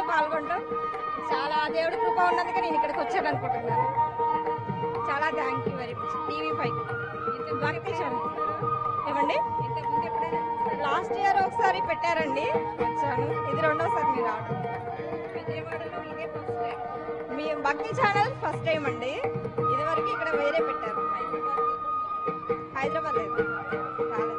పాల్గొనడం చాలా దేవుడి కృప ఉన్నందుకే నేను ఇక్కడికి వచ్చాను అనుకుంటున్నాను చాలా thank you very much TV five Bhakti channel ఏమండి లాస్ట్ ఇయర్ ఒకసారి పెట్టారండి వచ్చాను ఇది రెండోసారి మీరు రావడం విజయవాడలో ఇదే ఫస్ట్ టైం మీ భక్తి ఛానల్ ఫస్ట్ టైం అండి ఇదివరకు ఇక్కడ వేరే పెట్టారు హైదరాబాద్ లేదు రాలేదు.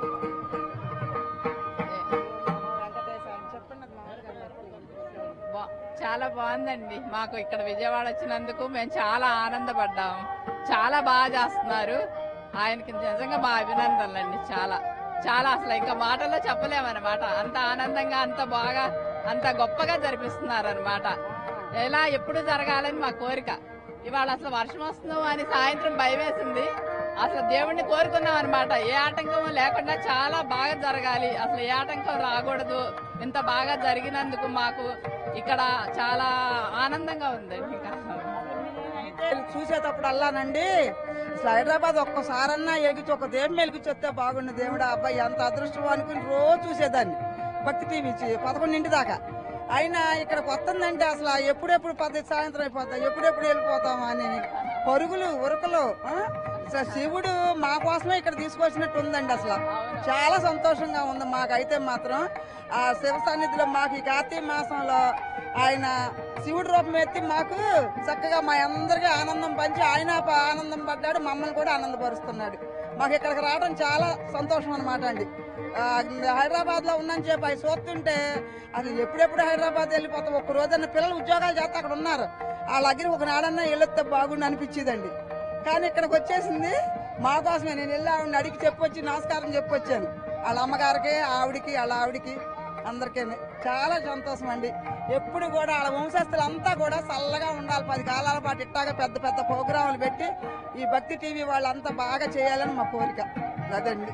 బా- చాలా బాగుందండి మాకు ఇక్కడ విజయవాడ వచ్చినందుకు మేము చాలా ఆనందపడ్డాము చాలా బాగా చేస్తున్నారు ఆయనకి నిజంగా మా అభినందనలండి చాలా చాలా అసలు ఇంకా మాటల్లో చెప్పలేమన్నమాట అంత ఆనందంగా అంత బాగా అంత గొప్పగా జరిపిస్తున్నారు అనమాట ఎలా ఎప్పుడు జరగాలని మా కోరిక ఇవాళ అసలు వర్షం వస్తుందో అని సాయంత్రం భయం వేసింది అసలు దేవుణ్ణి కోరుకున్నాం అనమాట ఏ ఆటంకం లేకుండా చాలా బాగా జరగాలి అసలు ఏ ఆటంకం రాకూడదు ఇంత బాగా జరిగినందుకు మాకు ఇక్కడ చాలా ఆనందంగా ఉందండి ఇంకా చూసేటప్పుడు అల్లానండి అసలు హైదరాబాద్ ఒక్కసారన్నా ఎగిచి ఒక దేవుని మెలికి వస్తే బాగుండు దేవుడు అబ్బాయి ఎంత అదృష్టం అనుకుని రోజు చూసేదాన్ని భక్తి టీవీ చూ- పదకొండింటి దాకా అయినా ఇక్కడికి వస్తుందంటే అసలు ఎప్పుడెప్పుడు పది సాయంత్రం అయిపోతాం ఎప్పుడెప్పుడు వెళ్ళిపోతాం అని పరుగులు ఉరకలు ఆ? అసలు శివుడు మా కోసమే ఇక్కడ తీసుకొచ్చినట్టు ఉందండి అసలు చాలా సంతోషంగా ఉంది మాకైతే మాత్రం ఆ శివ సన్నిధిలో మాకు ఈ కార్తీక మాసంలో ఆయన శివుడి రూపం ఎత్తి మాకు చక్కగా మా అందరికీ ఆనందం పంచి ఆయన ప- ఆనందం పడ్డాడు మమ్మల్ని కూడా ఆనందపరుస్తున్నాడు మాకు ఇక్కడికి రావడం చాలా సంతోషం అనమాట అండి హైదరాబాద్ లో ఉన్నని చెప్పి అవి చూస్తుంటే అసలు ఎప్పుడెప్పుడు హైదరాబాద్ వెళ్ళిపోతాం ఒక రోజన్న పిల్లలు ఉద్యోగాలు చేస్తే అక్కడ ఉన్నారు వాళ్ళ దగ్గర ఒక నాడన్నా వెళ్ళొస్తే బాగుండు అనిపించేదండి కానీ ఇక్కడికి వచ్చేసింది మా కోసమే నేను వెళ్ళి ఆవిడని అడిగి చెప్పొచ్చి నమస్కారం చెప్పొచ్చాను వాళ్ళ అమ్మగారికి ఆవిడికి వాళ్ళ ఆవిడికి అందరికీ చాలా సంతోషం అండి ఎప్పుడు కూడా వాళ్ళ వంశస్థులు అంతా కూడా చల్లగా ఉండాలి పది కాలాల పాటు ఇట్టాగా పెద్ద పెద్ద ప్రోగ్రాములు పెట్టి ఈ భక్తి టీవీ వాళ్ళంతా బాగా చేయాలని మా కోరిక అదండి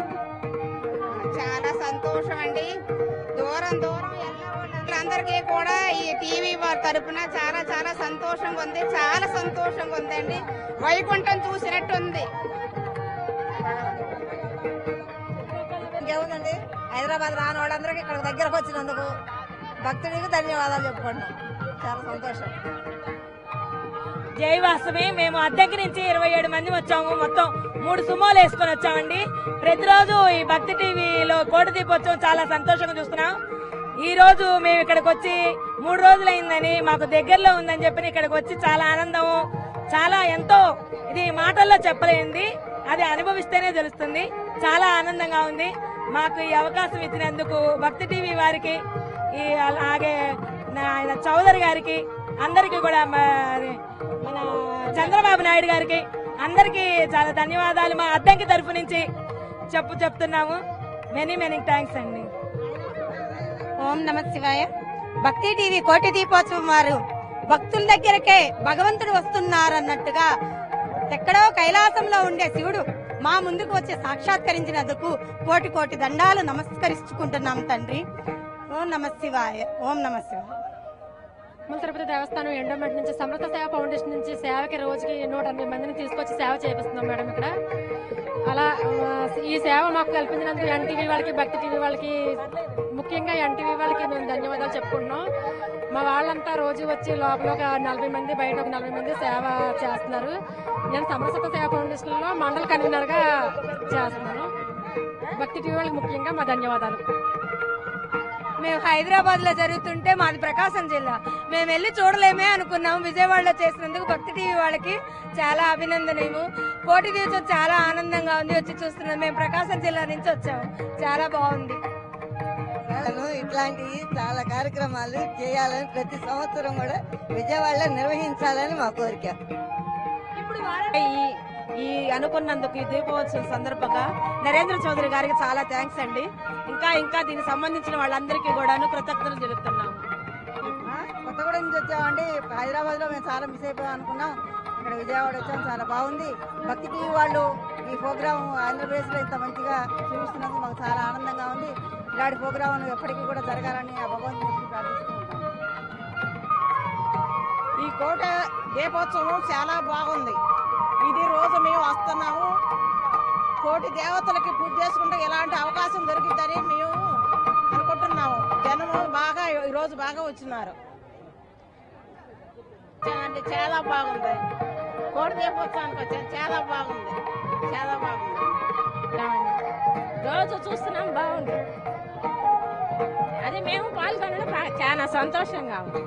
చాలా సంతోషం అండి దూరం దూరం అందరికీ కూడా ఈ టీవీ వారి తరపున చాలా చాలా సంతోషంగా ఉంది చాలా సంతోషంగా ఉందండి వైకుంఠం చూసినట్టు ఉంది ఇంకేముందండి హైదరాబాద్ రాని వాళ్ళందరికీ ఇక్కడ దగ్గరకు వచ్చినందుకు భక్తుడికి ధన్యవాదాలు చెప్పుకుంటున్నాం చాలా సంతోషం జై వాసవి మేము అద్దెకి నుంచి ఇరవై ఏడు మంది వచ్చాము మొత్తం మూడు సుమోలు వేసుకొని వచ్చామండి ప్రతిరోజు ఈ భక్తి టీవీలో కోటి దీపోత్సవం చాలా సంతోషంగా చూస్తున్నాం ఈ రోజు మేము ఇక్కడికి వచ్చి మూడు రోజులైందని మాకు దగ్గరలో ఉందని చెప్పి ఇక్కడికి వచ్చి చాలా ఆనందము చాలా ఎంతో ఇది మాటల్లో చెప్పలేంది అది అనుభవిస్తేనే తెలుస్తుంది చాలా ఆనందంగా ఉంది మాకు ఈ అవకాశం ఇచ్చినందుకు భక్తి టీవీ వారికి ఈ అలాగే నా- ఆయన చౌదరి గారికి అందరికీ కూడా మరి మన చంద్రబాబు నాయుడు గారికి అందరికీ చాలా ధన్యవాదాలు మా అద్దంకి తరఫు నుంచి చెప్పు చెప్తున్నాము మెనీ మెనీ థ్యాంక్స్ అండి ఓం నమ శివాయ భక్తి టీవీ కోటి దీపోత్సవం వారు భక్తుల దగ్గరకే భగవంతుడు వస్తున్నారు అన్నట్టుగా ఎక్కడో కైలాసంలో ఉండే శివుడు మా ముందుకు వచ్చి సాక్షాత్కరించినందుకు కోటి కోటి దండాలు నమస్కరించుకుంటున్నాం తండ్రి ఓం నమ శివాయ ఓం నమ శివాయ తిరుమల తిరుపతి దేవస్థానం ఎండోమెంట్ నుంచి సమర్థ సేవ ఫౌండేషన్ నుంచి సేవకి రోజుకి నూట ఎనభై మందిని తీసుకొచ్చి సేవ చేపిస్తున్నాం మేడం ఇక్కడ అలా ఆ, ఈ సేవ మాకు కల్పించినందుకు ఎన్టీవీ వాళ్ళకి భక్తి టీవీ వాళ్ళకి ముఖ్యంగా ఎన్టీవీ వాళ్ళకి మేము ధన్యవాదాలు చెప్పుకుంటున్నాం మా వాళ్ళంతా రోజు వచ్చి లోపల ఒక నలభై మంది బయట ఒక నలభై మంది సేవ చేస్తున్నారు నేను సమరసత సేవ ఫౌండేషన్లో మండల కన్వీనర్గా చేస్తున్నాను భక్తి టీవీ వాళ్ళకి ముఖ్యంగా మా ధన్యవాదాలు మేము హైదరాబాద్ లో జరుగుతుంటే మాది ప్రకాశం జిల్లా మేము వెళ్ళి చూడలేమే అనుకున్నాము విజయవాడలో చేసినందుకు భక్తి టీవీ వాళ్ళకి చాలా అభినందనము కోటి దీవసం చాలా ఆనందంగా ఉంది వచ్చి చూస్తున్నాం మేము ప్రకాశం జిల్లా నుంచి వచ్చాము చాలా బాగుంది నేను ఇట్లాంటి చాలా కార్యక్రమాలు చేయాలని ప్రతి సంవత్సరం కూడా విజయవాడలో నిర్వహించాలని మా కోరిక ఈ ఈ అనుకున్నందుకు ఈ దీపోత్సవం సందర్భంగా నరేంద్ర చౌదరి గారికి చాలా థ్యాంక్స్ అండి ఇంకా ఇంకా దీనికి సంబంధించిన వాళ్ళందరికీ కూడాను కృతజ్ఞతలు తెలుపుతున్నాము ఆ, కొత్తగూడెం నుంచి వచ్చామండి హైదరాబాద్ లో మేము చాలా మిస్ అయిపోయాం అనుకున్నాం ఇక్కడ విజయవాడ వచ్చాం చాలా బాగుంది భక్తి టీవీ వాళ్ళు ఈ ప్రోగ్రామ్ ఆంధ్రప్రదేశ్ లో ఇంత మంచిగా చూపిస్తున్నందుకు మాకు చాలా ఆనందంగా ఉంది ఇలాంటి ప్రోగ్రాం ఎప్పటికీ కూడా జరగాలని ఆ భగవంతుని ప్రార్థిస్తూ ఉంటాం ఈ కోట దీపోత్సవం చాలా బాగుంది ఇది రోజు మేము వస్తున్నాము కోటి దేవతలకి పూజ చేసుకుంటే ఎలాంటి అవకాశం దొరికిందని మేము అనుకుంటున్నాము జనము బాగా ఈ రోజు బాగా వచ్చినారు అంటే చాలా బాగుంది కోడి దీపోత్సవానికి వచ్చాను చాలా బాగుంది చాలా బాగుంది రోజు చూస్తున్నాం బాగుంది అది మేము పాల్గొనడం బా- చాలా సంతోషంగా ఉంది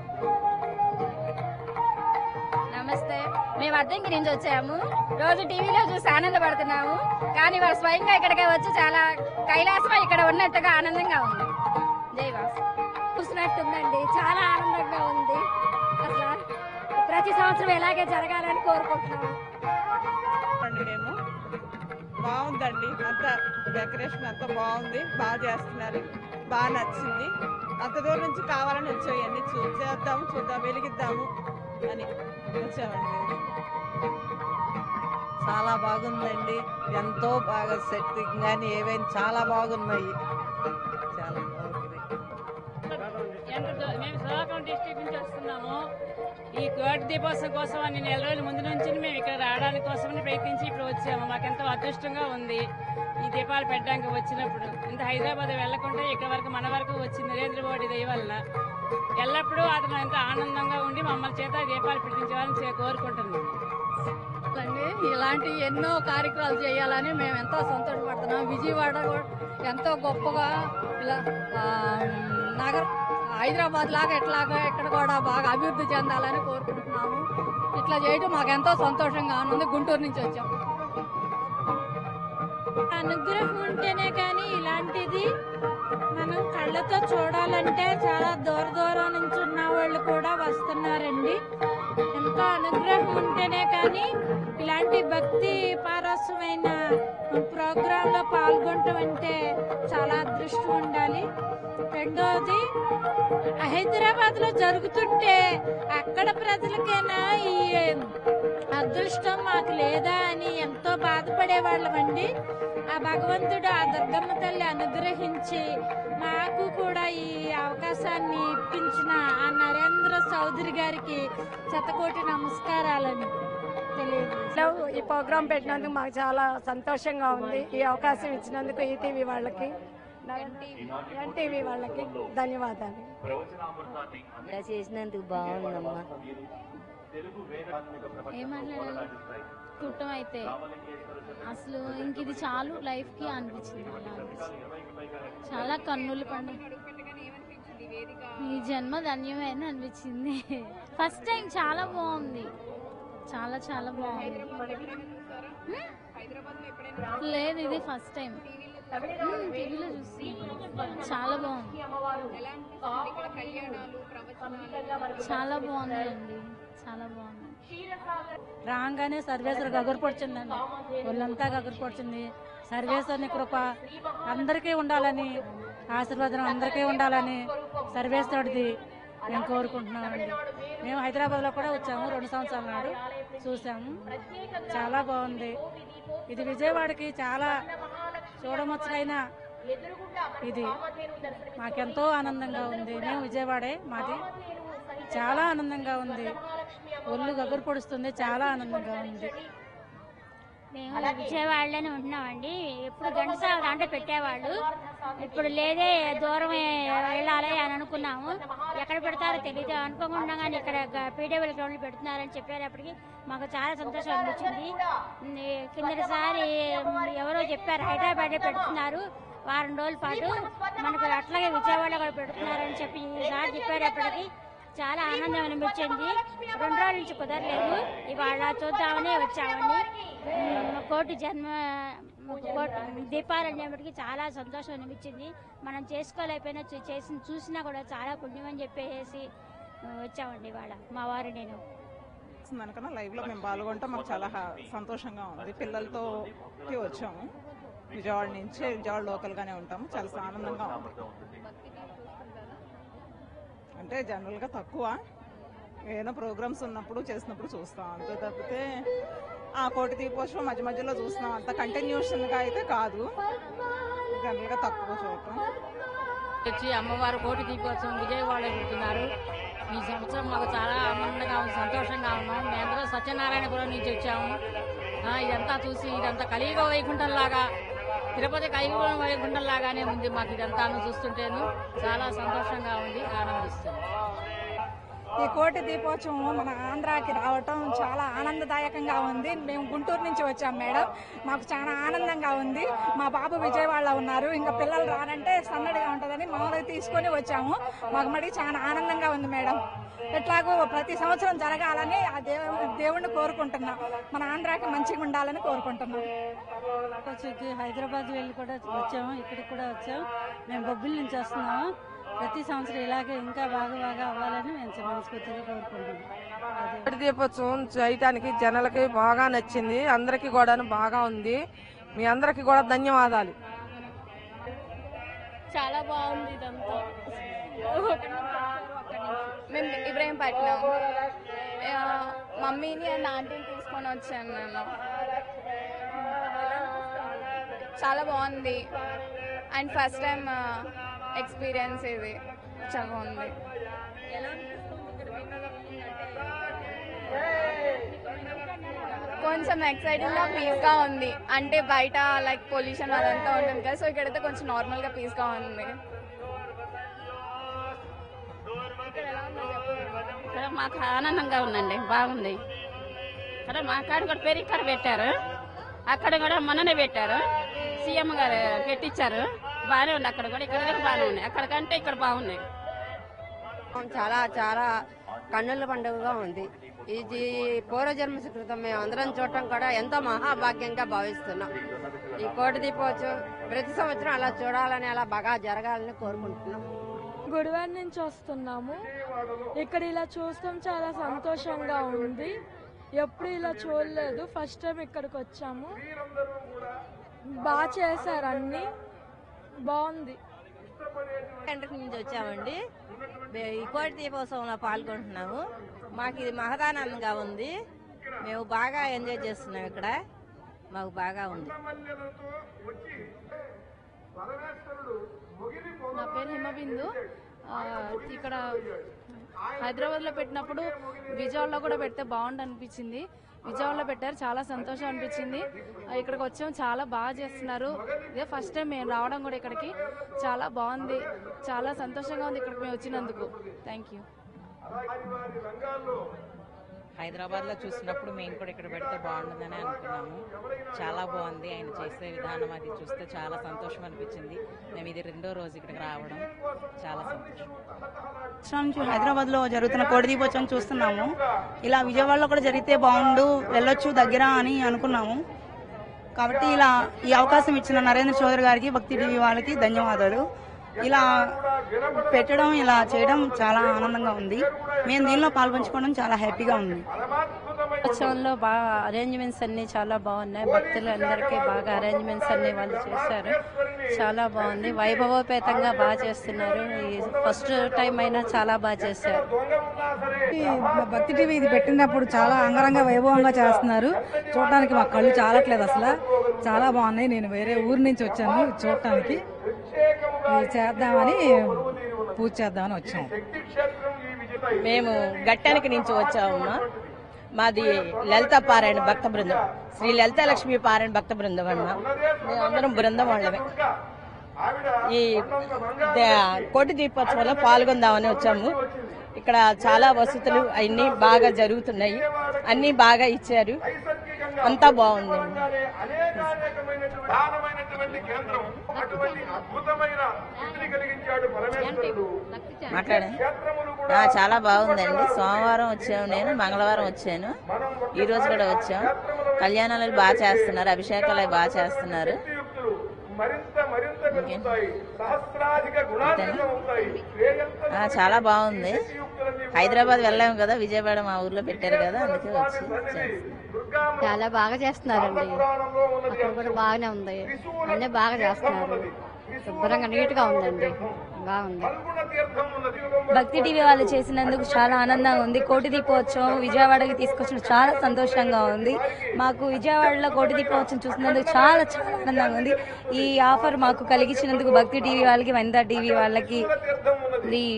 నమస్తే మేము అద్దెంకి నుంచి వచ్చాము రోజు టీవీలో చూసి ఆనందపడుతున్నాము కానీ వారు స్వయంగా ఇక్కడికి వచ్చి చాలా కైలాసం ఇక్కడ ఉన్నట్టుగా ఆనందంగా ఉంది జై వాసు చూసినట్టుందండి చాలా ఆనందంగా ఉంది అసలు ప్రతి సంవత్సరం ఇలాగే జరగాలని కోరుకుంటున్నాము అండి మేము బాగుందండి అంత డెకరేషన్ అంతా బాగుంది బాగా చేస్తున్నారు బాగా నచ్చింది అంత దూరం నుంచి కావాలని వచ్చాం ఇవన్నీ చూసేద్దాము చూద్దాం వెలిగిద్దాము అని వచ్చామండి మేము. చాలా బాగుందండి ఎంతో బాగా సెట్టింగ్ కానీ ఏవైనా చాలా బాగున్నాయి చాలా బాగుంది ఎంత దో- మేము శ్రీకాకుళం డిస్ట్రిక్ట్ నుంచి వస్తున్నాము ఈ కోటి దీపోత్సవం కోసం అని నెల రోజుల ముందు నుంచి మేము ఇక్కడ రావడానికి కోసమని ప్రయత్నించి ఇప్పుడు వచ్చాము మాకు ఎంతో అదృష్టంగా ఉంది ఈ దీపాలు పెట్టడానికి వచ్చినప్పుడు ఇంత హైదరాబాద్ వెళ్లకుండా ఇక్కడ వరకు మన వరకు వచ్చింది నరేంద్ర మోడీ దయ వల్ల ఎల్లప్పుడూ అతను ఎంతో ఆనందంగా ఉండి మమ్మల్ని చేత దీపాలు పెట్టించాలని చే- కోరుకుంటున్నాం అండి ఇలాంటి ఎన్నో కార్యక్రమాలు చేయాలని మేము ఎంతో సంతోషపడుతున్నాం విజయవాడ కూడా ఎంతో గొప్పగా ఇలా ఆ, నగర హైదరాబాద్ లాగా ఎట్లాగా ఇక్కడ కూడా బాగా అభివృద్ధి చెందాలని కోరుకుంటున్నాము ఇట్లా చేయడం మాకు ఎంతో సంతోషంగా ఉంది గుంటూరు నుంచి వచ్చాం అనుగ్రహం ఉంటేనే కానీ ఇలాంటిది మనం కళ్ళతో చూడాలంటే చాలా దూర దూరం నుంచి ఉన్న వాళ్ళు కూడా వస్తున్నారండి ఎంతో అనుగ్రహం ఉంటేనే కానీ ఇలాంటి భక్తి పారస్యమైన ప్రోగ్రామ్ లో పాల్గొనటం అంటే చాలా అదృష్టం ఉండాలి రెండోది హైదరాబాద్ లో జరుగుతుంటే అక్కడ ప్రజలకైనా ఈ అదృష్టం మాకు లేదా అని ఎంతో బాధపడే వాళ్ళమండి ఆ భగవంతుడు ఆ దుర్గమ్మ తల్లి అనుగ్రహించి మాకు కూడా ఈ అవకాశాన్ని ఇప్పించిన ఆ నరేంద్ర చౌదరి గారికి శతకోటి నమస్కారాలని తెలియదు లో ఈ ప్రోగ్రాం పెట్టినందుకు మాకు చాలా సంతోషంగా ఉంది ఈ అవకాశం ఇచ్చినందుకు ఈటీవీ వాళ్ళకి ఎన్టీవీ వాళ్ళకి ధన్యవాదాలు ఇలా చేసినందుకు బాగుందమ్మా ఏమన్నా కుట్టం అయితే అసలు ఇంక ఇది చాలు లైఫ్ కి అనిపించింది అలా అనిపించింది చాలా కన్నుల పండుగ ఈ జన్మ ధన్యమైన అనిపించింది ఫస్ట్ టైం చాలా బాగుంది చాలా చాలా బాగుంది హ్మ్? లేదు ఇది ఫస్ట్ టైం టీవీలో చూసి చాలా బాగుంది చాలా బాగుందండి చాలా బాగుంది రాగానే సర్వేశ్వర గగురుపడుచుందండి ఒళ్ళంతా గగురుపడుచుంది సర్వేశ్వరుని కృప అందరికీ ఉండాలని ఆశీర్వాదం అందరికీ ఉండాలని సర్వేశ్వరుడిది మేము కోరుకుంటున్నామండి మేము హైదరాబాద్లో కూడా వచ్చాము రెండు సంవత్సరాల నాడు చూసాము చాలా బాగుంది ఇది విజయవాడకి చాలా చూడముచ్చటైన ఇది మాకెంతో ఆనందంగా ఉంది మేము విజయవాడే మాది చాలా ఆనందంగా ఉంది ఒళ్ళు గగురు పొడుస్తుంది చాలా ఆనందంగా ఉంది మేము విజయవాడలోనే ఉంటున్నామండి ఎప్పుడు ఘంటసాల దాంట్లో పెట్టేవాళ్ళు ఇప్పుడు లేదే దూరం వెళ్ళాలి అని అనుకున్నాము ఎక్కడ పెడతారో తెలియదు అనుకోకుండా కానీ ఇక్కడ పీడబ్ల్యూ గ్రౌండ్లో పెడుతున్నారని చెప్పేటప్పటికి మాకు చాలా సంతోషం అనిపించింది ఉమ్, కిందటిసారి ఉమ్, ఎవరో చెప్పారు హైదరాబాద్లో పెడుతున్నారు వారం రోజుల పాటు మనకు అట్లాగే విజయవాడలో కూడా పెడుతున్నారని చెప్పి ఈసారి చెప్పేటప్పటికి చాలా ఆనందం అనిపించింది రెండు రోజుల నుంచి కుదరలేదు ఇవాళ చూద్దామని వచ్చామండి ఉమ్, కోటి జన్మ కోటి దీపాలు అనేప్పటికీ చాలా సంతోషం అనిపించింది మనం చేసుకోలేకపోయినా చూ- చేసి చూసినా కూడా చాలా పుణ్యం అని చెప్పేసి ఆ, వచ్చామండి ఇవాళ మా వారు నేను దానికన్నా లైవ్ లో మేము పాల్గొంటాం మాకు చాలా హా- సంతోషంగా ఉంది పిల్లలతో వచ్చాము విజయవాడ నుంచి విజయవాడ లోకల్ గానే ఉంటాము చాలా ఆనందంగా ఉంది అంటే జనరల్ గా తక్కువ ఏదైనా ప్రోగ్రామ్స్ ఉన్నప్పుడు చేసినప్పుడు చూస్తాం అంతే తప్పితే ఆ కోటి దీపోత్సవం మధ్య మధ్యలో చూస్తున్నాం అంత కంటిన్యూషన్ గా అయితే కాదు జనరల్ గా తక్కువ చూడటం వచ్చి అమ్మవారు కోటి దీపోత్సవం విజయవాడ పెడుతున్నారు ఈ సంవత్సరం మాకు చాలా ఆనందంగా ఉంది సంతోషంగా ఉన్నాం మేమందరం సత్యనారాయణపురం నుంచి వచ్చాము ఆ, ఇదంతా చూసి ఇదంతా కలియుగ వైకుంఠంలాగా తిరుపతి కైగుండం వైకుంఠంలాగానే ఉంది మాకు ఇదంతాను చూస్తుంటేను చాలా సంతోషంగా ఉంది ఆనందిస్తుంది ఈ కోటి దీపోత్సవం మన ఆంధ్రాకి రావటం చాలా ఆనందదాయకంగా ఉంది మేము గుంటూరు నుంచి వచ్చాం మేడం మాకు చాలా ఆనందంగా ఉంది మా బాబు విజయవాడలో ఉన్నారు ఇంకా పిల్లలు రానంటే సన్నడిగా ఉంటుందని మామూలుగా తీసుకొని వచ్చాము మాకు మడి చాలా ఆనందంగా ఉంది మేడం ఎట్లాగో ప్రతి సంవత్సరం జరగాలని ఆ దేవు దేవుణ్ణి కోరుకుంటున్నాం మన ఆంధ్రాకి మంచిగా ఉండాలని కోరుకుంటున్నాం వచ్చి హైదరాబాద్ వెళ్ళి కూడా వచ్చాము ఇక్కడికి కూడా వచ్చాము మేము బొబ్బిలి నుంచి వస్తున్నాము ప్రతి సంవత్సరం ఇలాగే ఇంకా బాగా బాగా అవ్వాలని మేము మనస్ఫూర్తిగా కోరుకుంటున్నాం కోటి దీపోత్సవం చేయటానికి జనాలకి బాగా నచ్చింది అందరికీ కూడా బాగా ఉంది మీ అందరికీ కూడా ధన్యవాదాలు చాలా బాగుంది ఇదంతా మేము ఇబ్రహీంపట్నం ఆ, మమ్మీని అండ్ ఆంటీని తీసుకొని వచ్చాను నేను చాలా బాగుంది అండ్ ఫస్ట్ టైం ఎక్స్పీరియన్స్ ఇది చాలా బాగుంది కొంచెం ఎక్సైటింగ్ గా పీస్ గా ఉంది అంటే బయట లైక్ పొల్యూషన్ అదంతా ఉంటుంది కదా సో ఇక్కడైతే కొంచెం నార్మల్ గా పీస్ గా ఉంది ఇక్కడ మాకు ఆనందంగా ఉందండి బాగుంది ఇక్కడ మా కాడ కూడా పేరు ఇక్కడ పెట్టారు అక్కడ కూడా మొన్ననే పెట్టారు సీఎం గారు పెట్టించారు బాగానే ఉంది అక్కడ కూడా ఇక్కడ కూడా బాగానే ఉన్నాయి అక్కడ కంటే ఇక్కడ బాగున్నాయి చాలా చాలా కన్నుల పండుగగా ఉంది ఇది పూర్వజన్మ సుకృతం మేము అందరం చూడటం కూడా ఎంతో మహాభాగ్యంగా భావిస్తున్నాం ఈ కోటి దీపోత్సవం ప్రతి సంవత్సరం అలా చూడాలని అలా బాగా జరగాలని కోరుకుంటున్నాం గుడివాడ నుంచి వస్తున్నాము ఇక్కడ ఇలా చూస్తాం చాలా సంతోషంగా ఉంది ఎప్పుడు ఇలా చూడలేదు ఫస్ట్ టైం ఇక్కడికి వచ్చాము బాగా చేశారు అన్ని బాగుంది కంట్రీ నుంచి వచ్చామండి మే- ఈ కోటి దీపోత్సవంలో పాల్గొంటున్నాము మాకు ఇది మహదానందంగా ఉంది మేము బాగా ఎంజాయ్ చేస్తున్నాం ఇక్కడ మాకు బాగా ఉంది నా పేరు హిమబిందు ఆ, ఇక్కడ హైదరాబాద్లో పెట్టినప్పుడు విజయవాడలో కూడా పెడితే బాగుండు అనిపించింది విజయవాడలో పెట్టారు చాలా సంతోషం అనిపించింది ఆ, ఇక్కడికి వచ్చాము చాలా బాగా చేస్తున్నారు ఇదే ఫస్ట్ టైం మేము రావడం కూడా ఇక్కడికి చాలా బాగుంది చాలా సంతోషంగా ఉంది ఇక్కడికి మేము వచ్చినందుకు థ్యాంక్ యూ హైదరాబాద్ లో చూసినప్పుడు మేము కూడా ఇక్కడ పెడితే బాగుంటుందని అనుకున్నాము చాలా బాగుంది ఆయన చేసే విధానం అది చూస్తే చాలా సంతోషం అనిపించింది మేము ఇది రెండో రోజు ఇక్కడికి రావడం చాలా సంతోషం సంవత్సరం నుంచి హైదరాబాద్ లో జరుగుతున్న కోడి దీపోత్సవం చూస్తున్నాము ఇలా విజయవాడలో కూడా జరిగితే బాగుండు వెళ్ళొచ్చు దగ్గర అని అనుకున్నాము కాబట్టి ఇలా ఈ అవకాశం ఇచ్చిన నరేంద్ర చౌదరి గారికి భక్తి టీవీ వాళ్ళకి ధన్యవాదాలు ఇలా పెట్టడం ఇలా చేయడం చాలా ఆనందంగా ఉంది మేము దీనిలో పాల్పంచుకోవడం చాలా హ్యాపీగా ఉంది ఉత్సవంలో బాగా అరేంజ్మెంట్స్ అన్ని చాలా బాగున్నాయి భక్తులందరికీ బాగా అరేంజ్మెంట్స్ అన్ని వాళ్ళు చేశారు చాలా బాగుంది వైభవోపేతంగా బాగా చేస్తున్నారు ఈ ఫస్ట్ టైం అయినా చాలా బాగా చేశారు ఈ భక్తి టీవీ ఇది పెట్టినప్పుడు చాలా అంగరంగ వైభవంగా చేస్తున్నారు చూడటానికి మా కళ్ళు చాలట్లేదు అసలు చాలా బాగున్నాయి నేను వేరే ఊరు నుంచి వచ్చాను ఇది చూడటానికి ఇది చేద్దామని పూజ చేద్దామని వచ్చాము మేము గట్టానికి నుంచి వచ్చామమ్మా మాది లలిత పారాయణ భక్త బృందం శ్రీ లలిత లక్ష్మి పారాయణ భక్త బృందం అన్న మేమందరం బృందం వాళ్ళమే ఈ ద- కోటి దీపోత్సవంలో పాల్గొందామని వచ్చాము ఇక్కడ చాలా వసతులు అన్ని బాగా జరుగుతున్నాయి అన్ని బాగా ఇచ్చారు అంతా బాగుంది మాట్లాడండి ఆ, చాలా బాగుందండి సోమవారం వచ్చాను నేను మంగళవారం వచ్చాను ఈ రోజు కూడా వచ్చాం కళ్యాణాలు బాగా చేస్తున్నారు అభిషేకాలు అవి బాగా చేస్తున్నారు ఇంకేం? అంతేనా? ఆ, చాలా బాగుంది హైదరాబాద్ వెళ్ళాము కదా విజయవాడ మా ఊర్లో పెట్టారు కదా అందుకే వచ్చి చేస్తున్నాం. చాలా బాగా చేస్తున్నారండి అక్కడ కూడా బాగానే ఉంది అన్నీ బాగా చేస్తున్నారు శుభ్రంగా నీట్గా ఉందండి బాగుంది భక్తి టీవీ వాళ్ళు చేసినందుకు చాలా ఆనందంగా ఉంది కోటి దీపోత్సవం విజయవాడకి తీసుకొచ్చిన చాలా సంతోషంగా ఉంది మాకు విజయవాడలో కోటి దీపోత్సవం చూసినందుకు చాలా చాలా ఆనందంగా ఉంది ఈ ఆఫర్ మాకు కలిగించినందుకు భక్తి టీవీ వాళ్ళకి వనితా టీవీ వాళ్ళకి ఈ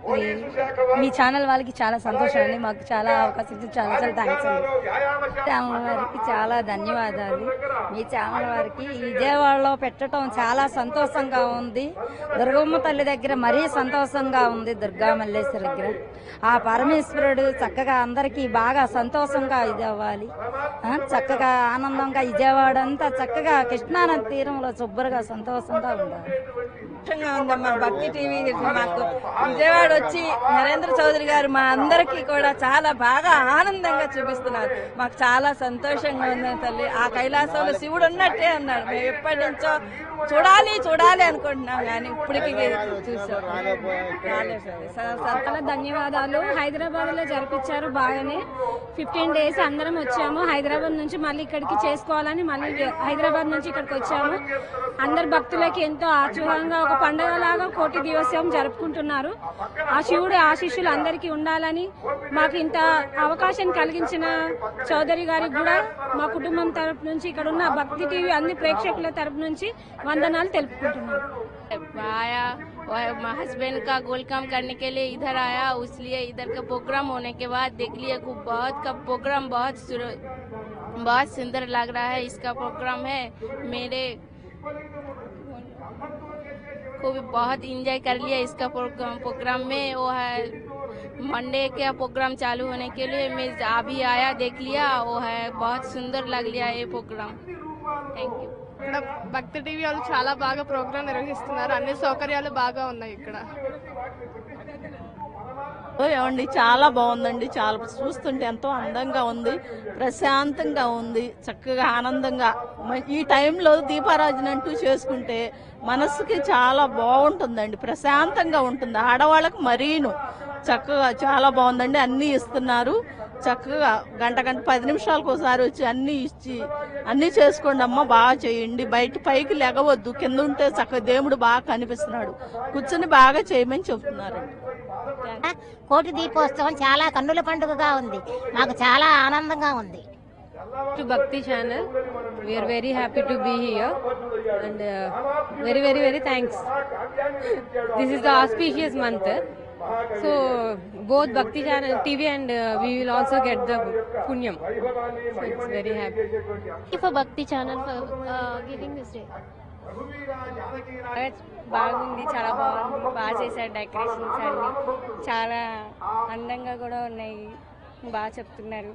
ఇది మీ ఛానల్ వాళ్ళకి చాలా సంతోషం అండి మాకు చాలా అవకాశం ఇచ్చి చాలా చాలా థ్యాంక్స్ అండి ఛానల్ వారికి చాలా ధన్యవాదాలు మీ ఛానల్ వారికి ఈ విజయవాడలో పెట్టడం చాలా సంతోషంగా ఉంది దుర్గమ్మ తల్లి దగ్గర మరీ సంతోషంగా ఉంది దుర్గా మల్లేశ్వరి దగ్గర ఆ పరమేశ్వరుడు చక్కగా అందరికీ బాగా సంతోషంగా ఇది అవ్వాలి ఆ, చక్కగా ఆనందంగా విజయవాడ అంతా చక్కగా కృష్ణానది తీరంలో శుభ్రంగా సంతోషంగా ఉండాలి సంతోషంగా ఉందమ్మా భక్తి టీవీ మాకు విజయవాడ వచ్చి నరేంద్ర చౌదరి గారు మా అందరికీ కూడా చాలా బాగా ఆనందంగా చూపిస్తున్నారు మాకు చాలా సంతోషంగా ఉంది తల్లి ఆ కైలాసంలో శివుడు ఉన్నట్టే ఉన్నాడు మేము ఎప్పటి నుంచో చూడాలి చూడాలి అనుకుంటున్నాం కానీ ఇప్పటికి చూసాం రాలేదు సరే. చాలా ధన్యవాదాలు హైదరాబాద్ లో జరిపించారు బాగానే ఫిఫ్టీన్ డేస్ అందరం వచ్చాము హైదరాబాద్ నుంచి మళ్ళీ ఇక్కడికి చేసుకోవాలని మళ్ళీ హైదరాబాద్ నుంచి ఇక్కడికి వచ్చాము అందరు భక్తులకి ఎంతో ఆచూహంగా ఒక పండగలాగా కోటి దివసం జరుపుకుంటున్నారు ఆ శివుడు ఆశీస్సులు అందరికీ ఉండాలని మాకు ఇంత అవకాశం కలిగించిన చౌదరి గారికి కూడా మా కుటుంబం తరపు నుంచి ఇక్కడ ఉన్న భక్తి టీవీ అన్ని ప్రేక్షకుల తరపు నుంచి వందనాలు తెలుపుకుంటున్నాం आया और हस्बैंड का गोल काम करने के लिए इधर आया इसलिए इधर का प्रोग्राम होने के बाद देख लिया को बहुत का प्रोग्राम बहुत सुर- बहुत सुंदर लग रहा है इसका प्रोग्राम है मेरे को भी बहुत इंजॉय कर लिया इसका प्रोग्राम प्रोग्राम में वो है मंडे का प्रोग्राम चालू होने के लिए मैं अभी आया देख लिया वो है बहुत सुंदर लग लिया ये प्रोग्राम थैंक यू ఇక్కడ భక్తి టీవీ వాళ్ళు చాలా బాగా ప్రోగ్రాం నిర్వహిస్తున్నారు అన్ని సౌకర్యాలు బాగా ఉన్నాయి ఇక్కడ ఓ ఏమండి చాలా బాగుందండి చాలా చూస్తుంటే ఎంతో అందంగా ఉంది ప్రశాంతంగా ఉంది చక్కగా ఆనందంగా మ- ఈ టైంలో దీపారాజన అంటూ చేసుకుంటే మనసుకి చాలా బాగుంటుందండి ప్రశాంతంగా ఉంటుంది ఆడవాళ్ళకి మరీను చక్కగా చాలా బాగుందండి అన్నీ ఇస్తున్నారు చక్కగా గంట గంట పది నిమిషాలకు ఒకసారి వచ్చి అన్నీ ఇచ్చి అన్నీ చేసుకోండి అమ్మ బాగా చేయండి బయట పైకి లెగవద్దు కింద ఉంటే చక్కగా దేవుడు బాగా కనిపిస్తున్నాడు కూర్చొని బాగా చేయమని చెప్తున్నారండి కోటి దీపోత్సవం చాలా కన్నుల పండుగగా ఉంది మాకు చాలా ఆనందంగా ఉంది to Bhakti channel. We are very happy to be here and uh, very, very, very thanks. this is the auspicious month. So both Bhakti channel TV and uh, we will also get the punyam. So it's very happy. Thank you for Bhakti channel for uh, giving this day. బాగుంది చాలా బాగుంది బాగా చేశారు decorations అన్ని చాలా అందంగా కూడా ఉన్నాయి బాగా చెప్తున్నారు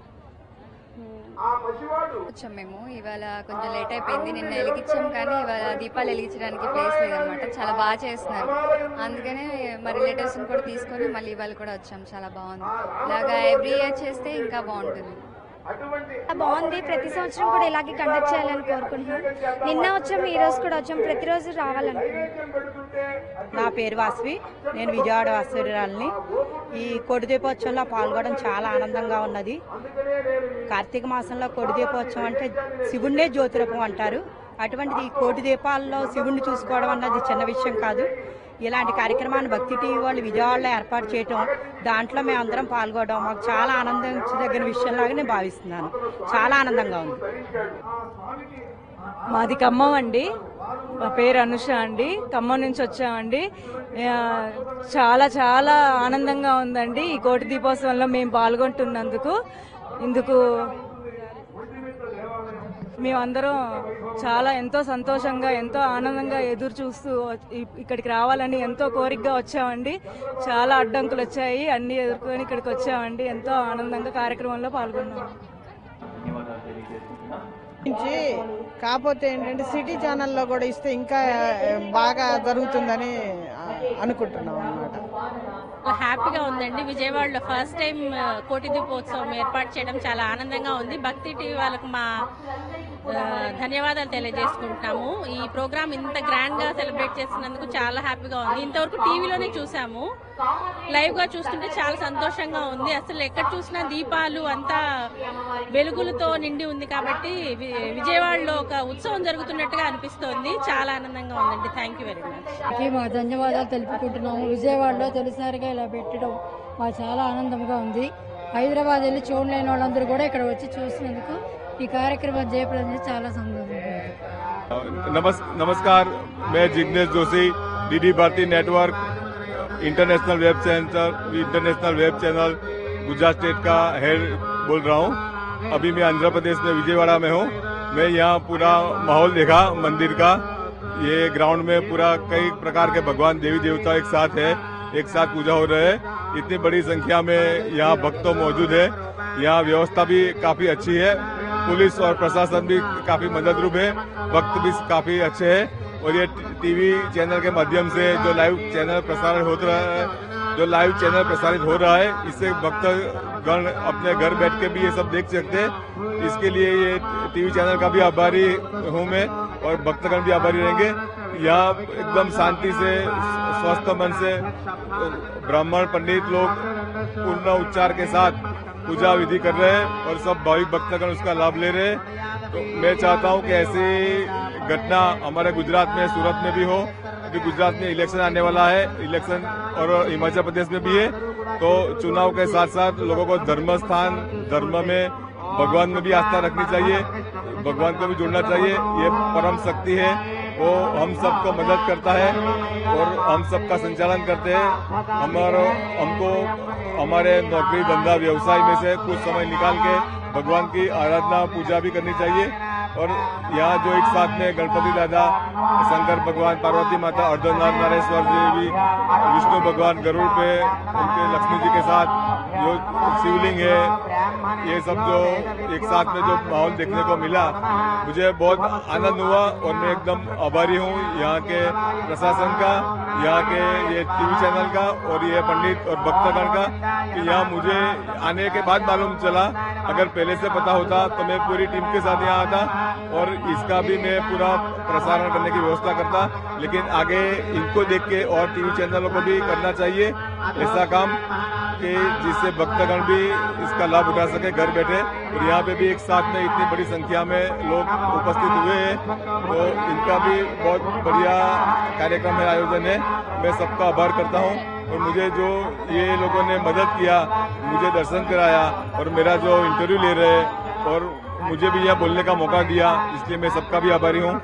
వచ్చాం మేము ఇవాళ కొంచెం లేట్ అయిపోయింది నిన్న వెలిగించాం కానీ ఇవాళ దీపాలు వెలిగించడానికి ప్లేస్ లేదనమాట చాలా బాగా చేస్తున్నారు అందుకనే మా రిలేటివ్స్ని కూడా తీసుకొని మళ్ళీ ఇవాళ కూడా వచ్చాం చాలా బాగుంది ఇలాగా ఎవ్రీ ఇయర్ చేస్తే ఇంకా బాగుంటుంది బాగుంది ప్రతి సంవత్సరం కూడా ఇలాగే కండక్ట్ చేయాలని కోరుకుంటున్నాం నిన్న వచ్చాము ఈ రోజు కూడా వచ్చాం ప్రతిరోజు రావాలనుకుంటున్నాం నా పేరు వాసవి నేను విజయవాడ వాసవిరాలని ఈ కొడి దీపోత్సవంలో పాల్గొనడం చాలా ఆనందంగా ఉన్నది కార్తీక మాసంలో కొడి దీపోత్సవం అంటే శివుణ్ణే జ్యోతిరూపం అంటారు అటువంటిది ఈ కోటి దీపాల్లో శివుణ్ణి చూసుకోవడం అన్నది చిన్న విషయం కాదు ఇలాంటి కార్యక్రమాన్ని భక్తి టీవీ వాళ్ళు విజయవాడలో ఏర్పాటు చేయటం దాంట్లో మేము అందరం పాల్గొనడం మాకు చాలా ఆనందించదగిన విషయంలాగా నేను భావిస్తున్నాను చాలా ఆనందంగా ఉంది మాది ఖమ్మం అండి మా పేరు అనుష అండి ఖమ్మం నుంచి వచ్చామండి ఆ, చాలా చాలా ఆనందంగా ఉందండి ఈ కోటి దీపోత్సవంలో మేము పాల్గొంటున్నందుకు ఇందుకు మేమందరం చాలా ఎంతో సంతోషంగా ఎంతో ఆనందంగా ఎదురు చూస్తూ ఇ- ఇక్కడికి రావాలని ఎంతో కోరికగా వచ్చామండి చాలా అడ్డంకులు వచ్చాయి అన్ని ఎదుర్కొని ఇక్కడికి వచ్చామండి ఎంతో ఆనందంగా కార్యక్రమంలో పాల్గొన్నాము నుంచి కాకపోతే ఏంటంటే సిటీ ఛానల్లో కూడా ఇస్తే ఇంకా ఆ, బాగా జరుగుతుందని ఆ, అనుకుంటున్నాం అన్నమాట హ్యాపీగా ఉందండి విజయవాడలో ఫస్ట్ టైం ఆ, కోటి దీపోత్సవం ఏర్పాటు చేయడం చాలా ఆనందంగా ఉంది భక్తి టీవీ వాళ్ళకు మా ఆ, ధన్యవాదాలు తెలియజేసుకుంటున్నాము ఈ ప్రోగ్రామ్ ఇంత గ్రాండ్ గా సెలబ్రేట్ చేస్తున్నందుకు చాలా హ్యాపీగా ఉంది ఇంతవరకు టీవీలోనే చూసాము లైవ్ గా చూస్తుంటే చాలా సంతోషంగా ఉంది అసలు ఎక్కడ చూసినా దీపాలు అంతా వెలుగులతో నిండి ఉంది కాబట్టి వి- విజయవాడలో ఒక ఉత్సవం జరుగుతున్నట్టుగా అనిపిస్తోంది చాలా ఆనందంగా ఉందండి థ్యాంక్ యూ వెరీ మచ్ కి మా ధన్యవాదాలు తెలుపుకుంటున్నాము విజయవాడలో తొలిసారిగా ఇలా పెట్టడం మాకు చాలా ఆనందంగా ఉంది హైదరాబాద్ వెళ్ళి చూడలేని వాళ్ళందరూ కూడా ఇక్కడ వచ్చి చూసినందుకు ఈ కార్యక్రమం జయప్రదం చేసి చాలా సంతోషంగా ఉంది नमस् नमस्कार मैं Jignesh Joshi DD Bharati network international web channel international web channel Gujarat state का हेड बोल रहा हूँ अभी मैं आंध्र प्रदेश में विजयवाड़ा में हूँ मैं यहाँ पूरा माहौल देखा मंदिर का ये ग्राउंड में पूरा कई प्रकार के भगवान देवी देवता एक साथ है एक साथ पूजा हो रहे हैं इतनी बड़ी संख्या में यहाँ भक्तों मौजूद है यहाँ व्यवस्था भी काफी अच्छी है पुलिस और प्रशासन भी काफी मददरूप है वक्त भी काफी अच्छे हैं और ये टीवी चैनल के माध्यम से जो लाइव चैनल प्रसारण होता रहा है जो लाइव चैनल प्रसारित हो रहा है इससे भक्त गण अपने घर बैठ के भी ये सब देख सकते हैं इसके लिए ये टीवी चैनल का भी आभारी हूँ मैं और भक्तगण भी आभारी रहेंगे यहाँ एकदम शांति से स्वस्थ मन से ब्राह्मण पंडित लोग पूर्ण उच्चार के साथ पूजा विधि कर रहे हैं और सब भाविक भक्तगण उसका लाभ ले रहे हैं तो मैं चाहता हूँ कि ऐसी घटना हमारे गुजरात में सूरत में भी हो अभी गुजरात में इलेक्शन आने वाला है इलेक्शन और हिमाचल प्रदेश में भी है तो चुनाव के साथ साथ लोगों को धर्म स्थान धर्म में भगवान में भी आस्था रखनी चाहिए भगवान को भी जुड़ना चाहिए ये परम शक्ति है वो हम सबको मदद करता है और हम सबका संचालन करते हैं हमारा हमको हमारे नौकरी धंधा व्यवसाय में से कुछ समय निकाल के भगवान की आराधना पूजा भी करनी चाहिए और यहाँ जो एक साथ में गणपति दादा शंकर भगवान पार्वती माता अर्धनारेश्वर जी भी विष्णु भगवान गरुड़ पे उनके लक्ष्मी जी के साथ जो शिवलिंग है ये सब जो एक साथ में जो माहौल देखने को मिला मुझे बहुत आनंद हुआ और मैं एकदम आभारी हूँ यहाँ के प्रशासन का यहाँ के ये टीवी चैनल का और ये पंडित और भक्तगण का कि यहाँ मुझे आने के बाद मालूम चला अगर पहले से पता होता तो मैं पूरी टीम के साथ यहाँ आता और इसका भी मैं पूरा प्रसारण करने की व्यवस्था करता लेकिन आगे इनको देख के और टीवी चैनलों को भी करना चाहिए ऐसा काम कि जिससे भक्तगण भी इसका लाभ उठा सके घर बैठे और यहाँ पे भी एक साथ में इतनी बड़ी संख्या में लोग उपस्थित हुए हैं तो इनका भी बहुत बढ़िया कार्यक्रम में आयोजन है मैं सबका आभार करता हूँ और मुझे जो ये लोगों ने मदद किया मुझे दर्शन कराया और मेरा जो इंटरव्यू ले रहे हैं और मुझे भी यहाँ बोलने का मौका दिया इसलिए मैं सबका भी आभारी हूँ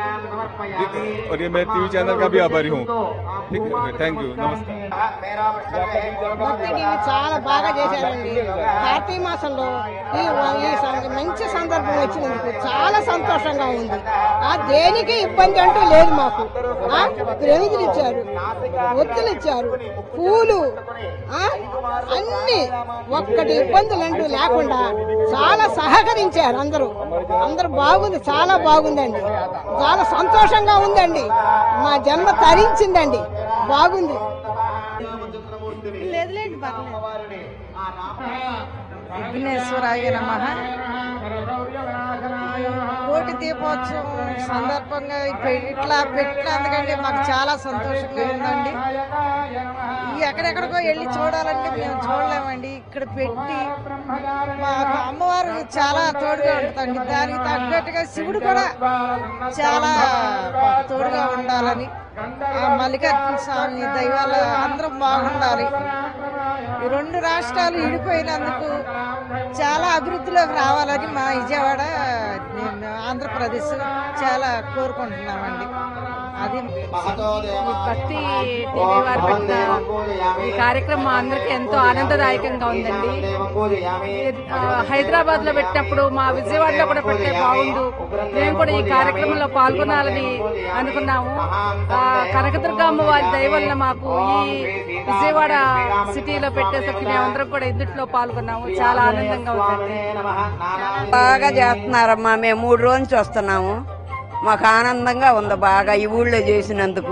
ठीक है और ये मैं टीवी चैनल का भी आभारी हूँ ठीक है थैंक यू नमस्कार భక్తి టీవీ చాలా బాగా చేశారండి కార్తీక మాసంలో ఈ ఈ సం- మంచి సందర్భం వచ్చినందుకు చాలా సంతోషంగా ఉంది ఆ దేనికి ఇబ్బంది అంటూ లేదు మాకు ఆ ప్రమిదులు ఇచ్చారు ఒత్తులు ఇచ్చారు పూలు ఆ అన్ని ఒక్కటి ఇబ్బందులు అంటూ లేకుండా చాలా సహకరించారు అందరూ అందరూ బాగుంది చాలా బాగుందండి చాలా సంతోషంగా ఉందండి మా జన్మ తరించిందండి బాగుంది లేదులేండి విఘ్నేశ్వరాయ నమ కోటి దీపోత్సవం సందర్భంగా ఇప్ప- ఇట్లా పెట్టినందుకంటే మాకు చాలా సంతోషంగా ఉందండి ఈ ఎక్కడెక్కడికో వెళ్ళి చూడాలంటే మేము చూడలేమండి ఇక్కడ పెట్టి మాకు అమ్మవారు చాలా తోడుగా ఉంటుందండి దానికి తగ్గట్టుగా శివుడు కూడా చాలా తోడుగా ఉండాలని ఆ మల్లికార్జున స్వామి దైవాల అందరం బాగుండాలి ఈ రెండు రాష్ట్రాలు విడిపోయినందుకు చాలా అభివృద్ధిలోకి రావాలని మా విజయవాడ నేను ఆంధ్రప్రదేశ్ చాలా కోరుకుంటున్నామండి అది ఈ భక్తి టీవీ వారు పెట్టిన ఈ కార్యక్రమం మా అందరికి ఎంతో ఆనందదాయకంగా ఉందండి హైదరాబాద్ లో పెట్టినప్పుడు మా విజయవాడలో కూడా పెడితే బాగుండు మేము కూడా ఈ కార్యక్రమంలో పాల్గొనాలని అనుకున్నాము ఆ, కనకదుర్గమ్మ వారి దయ వల్ల మాకు ఈ విజయవాడ సిటీలో పెట్టేసరికి మేమందరం కూడా ఇందుట్లో పాల్గొన్నాము చాలా ఆనందంగా ఉందండి బాగా చేస్తున్నారమ్మా మేము మూడు రోజుల నుంచి వస్తున్నాము మాకు ఆనందంగా ఉంది బాగా ఈ ఊళ్ళో చేసినందుకు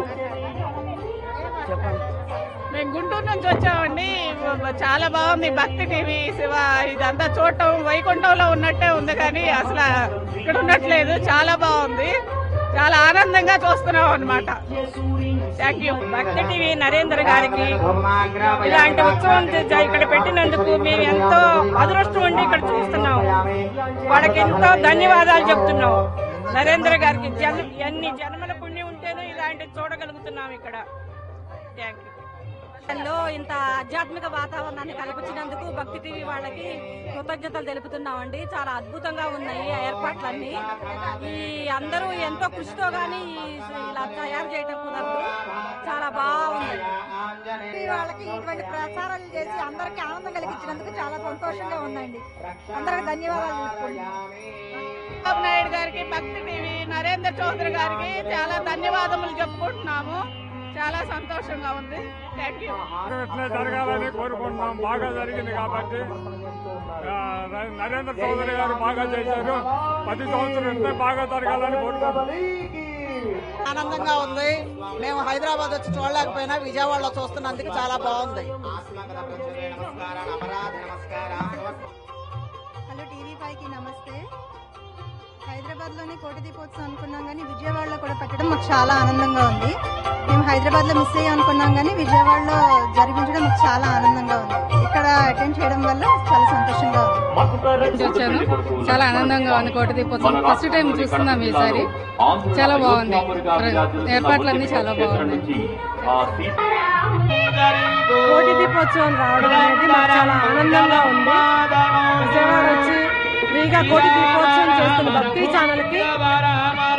మేము గుంటూరు నుంచి వచ్చామండి చాలా బాగుంది భక్తి టీవీ శివ ఇదంతా చూడటం వైకుంఠంలో ఉన్నట్టే ఉంది కానీ అసలు ఇక్కడ ఉన్నట్లేదు చాలా బాగుంది చాలా ఆనందంగా చూస్తున్నాం అనమాట thank you Bhakti TV Narendra గారికి ఇలాంటి ఉత్సవం జ- ఇక్కడ పెట్టినందుకు మేము ఎంతో అదృష్టం ఉండి ఇక్కడ చూస్తున్నాం వాళ్ళకి ఎంతో ధన్యవాదాలు చెప్తున్నాం నరేంద్ర గారికి జన ఎన్ని జన్మల పుణ్యం ఉంటేనే ఇలాంటి చూడగలుగుతున్నాం ఇక్కడ థ్యాంక్ యూ లో ఇంత ఆధ్యాత్మిక వాతావరణాన్ని కల్పించినందుకు భక్తి టీవీ వాళ్ళకి కృతజ్ఞతలు తెలుపుతున్నామండి చాలా అద్భుతంగా ఉన్నాయి ఆ ఏర్పాట్లన్నీ ఈ అందరూ ఎంతో కృషితో గానీ ఈ- ఇలా తయారు చేయడం కుదరదు చాలా బాగుంది వాళ్ళకి ఇటువంటి ప్రసారాలు చేసి అందరికీ ఆనందం కలిగించినందుకు చాలా సంతోషంగా ఉందండి అందరికి ధన్యవాదాలు తెలుపుకుంటున్నాను. చంద్రబాబు నాయుడు గారికి భక్తి టీవీ నరేంద్ర చౌదరి గారికి చాలా ధన్యవాదములు చెప్పుకుంటున్నాము చాలా సంతోషంగా ఉంది థ్యాంక్ యూ ఇట్లా జరగాలని కోరుకుంటున్నాం బాగా జరిగింది కాబట్టి ఆ, న- నరేంద్ర చౌదరి గారు బాగా చేశారు ప్రతి సంవత్సరం ఇంత బాగా జరగాలని కోరుకుంటున్నాం ఆనందంగా ఉంది మేము హైదరాబాద్ వచ్చి చూడలేకపోయినా విజయవాడలో చూస్తున్నందుకు చాలా బాగుంది హలో టీవీ ఫైవ్కి నమస్తే హైదరాబాద్లోనే కోటి దీపోత్సవం అనుకున్నాం కానీ విజయవాడలో కూడా పెట్టడం మాకు చాలా ఆనందంగా ఉంది మేము హైదరాబాద్లో మిస్ అయ్యాం అనుకున్నాం కానీ విజయవాడలో జరిపించడం మాకు చాలా ఆనందంగా ఉంది ఇక్కడ అటెండ్ చేయడం వల్ల చాలా సంతోషంగా ఉంది వచ్చాను చాలా ఆనందంగా ఉంది కోట దీపోత్సవం ఫస్ట్ టైం చూస్తున్నాం ఈసారి చాలా బాగుంది ఏర్పాట్లన్నీ చాలా బాగున్నాయి కోటి దీపోత్సవం రావడం అనేది మాకు చాలా ఆనందంగా ఉంది విజయవాడ వచ్చి ఫ్రీగా కోటి దీపోత్సవం చేస్తున్న భక్తి ఛానల్ కి